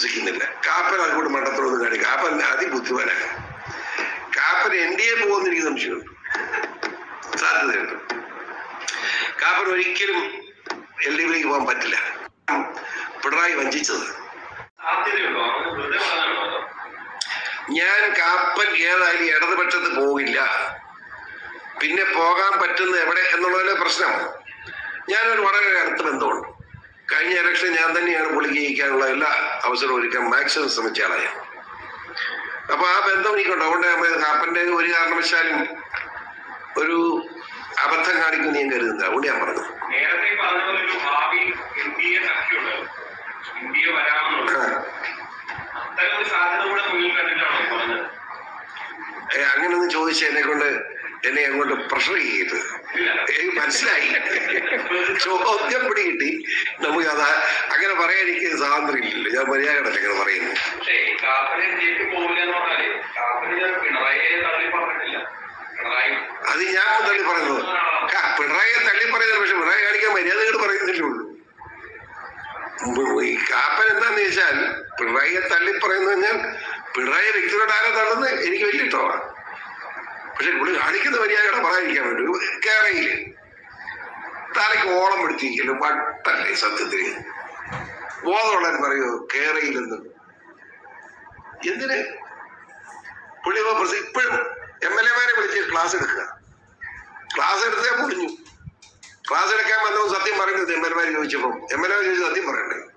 വിശ്വസിക്കുന്നില്ല കാപ്പൻ അതുകൊണ്ട് മണ്ടത്തോടൊന്നും കാണി കാപ്പൻ അതിബുദ്ധിമാനാണ് കാപ്പൻ എൻ ഡി എ പോകുമെന്ന് എനിക്ക് സംശയമുണ്ട് സാധ്യതയുണ്ട് കാപ്പൻ ഒരിക്കലും എൽ ഡി എഫിലേക്ക് പോകാൻ പറ്റില്ല പിണറായി വഞ്ചിച്ചത് സാധ്യതയുണ്ടോ അവന് വെറുതെ പറഞ്ഞാണോ അതോ ഞാൻ കാപ്പൻ ഏതായാലും ഇടതുപക്ഷത്ത് പോകില്ല പിന്നെ പോകാൻ പറ്റുന്ന എവിടെ എന്നുള്ളതിലെ പ്രശ്നം ഞാനൊരു വളരെ അടുത്ത ബന്ധമുണ്ട് കഴിഞ്ഞ ഇലക്ഷൻ ഞാൻ തന്നെയാണ് പുള്ളിക്ക് ജയിക്കാനുള്ള എല്ലാ അവസരവും ഒരുക്കാൻ മാക്സിമം ശ്രമിച്ച ആളാണ് ഞാൻ അപ്പൊ ആ ബന്ധം എനിക്കുണ്ട് അതുകൊണ്ട് നമ്മൾ കാപ്പന്റെ ഒരു കാരണവശാലും ഒരു അബദ്ധം കാണിക്കുമെന്ന് ഞാൻ കരുതുന്നില്ല അതുകൊണ്ട് ഞാൻ പറഞ്ഞു നേരത്തെ ഈ പറഞ്ഞ പോലെ ഒരു ഭാവി ഇന്ത്യയെ സഖ്യമുണ്ട് ഇന്ത്യ വരാമെന്നുള്ളത് ആ. അത്തരം ഒരു സാധ്യത കൂടെ മുന്നിൽ കണ്ടിട്ടാണോ ഈ പറഞ്ഞത് ഏ, അങ്ങനൊന്നും ചോദിച്ച എന്നെ കൊണ്ട് എന്നെ അങ്ങോട്ട് പ്രഷർ ചെയ്യരുത് ഇല്ല എനിക്ക് മനസ്സിലായി ചോദ്യം പിടി കിട്ടി നമുക്ക് അത് അങ്ങനെ പറയാൻ എനിക്ക് സ്വാതന്ത്ര്യം ഇല്ലല്ലോ ഞാൻ മര്യാദകളല്ല അങ്ങനെ പറയുന്നു പക്ഷേ കാപ്പനെ ജയിക്ക് പോകില്ല എന്ന് പറഞ്ഞാല് കാപ്പന് ഞാൻ പിണറായിയെ തള്ളി പറഞ്ഞിട്ടില്ല പിണറായി അത് ഞാൻ തള്ളി പറയുന്നത് ക- പിണറായിയെ തള്ളി പറയുന്നത് പക്ഷെ പിണറായി കാണിക്കാൻ മര്യാദകൾ പറയുന്നില്ലേ ഉള്ളൂ ഉം, ഈ കാപ്പൻ എന്താന്ന് ചോദിച്ചാൽ പിണറായിയെ തള്ളി പറയുന്നത് കഴിഞ്ഞാൽ പിണറായി വ്യക്തികളുടെ ആരെ തള്ളുന്നത് എനിക്ക് വലിയ ഇഷ്ടമാണ് പക്ഷെ പുള്ളി കാണിക്കുന്ന മര്യാദകളെ പറയാതിരിക്കാൻ വേണ്ടി കേരളയില് തലയ്ക്ക് ഓളം പിടിച്ചിരിക്കലും വട്ടല്ലേ സത്യത്തിന് ബോധമുള്ളവൻ പറയൂ കേരളയിലെന്ന് എന്തിന് പുള്ളി ഇപ്പൊ പ്രസി- ഇപ്പോഴും എം എൽ എമാരെ വിളിച്ച് ക്ലാസ് എടുക്കുക ക്ലാസ് എടുത്തേ പൊളിഞ്ഞു ക്ലാസ് എടുക്കാൻ വന്നപ്പോൾ സത്യം പറയുന്നത് എം എൽ എമാർ ചോദിച്ചപ്പോൾ എം എൽ എ ചോദിച്ചു സത്യം പറയണ്ടേ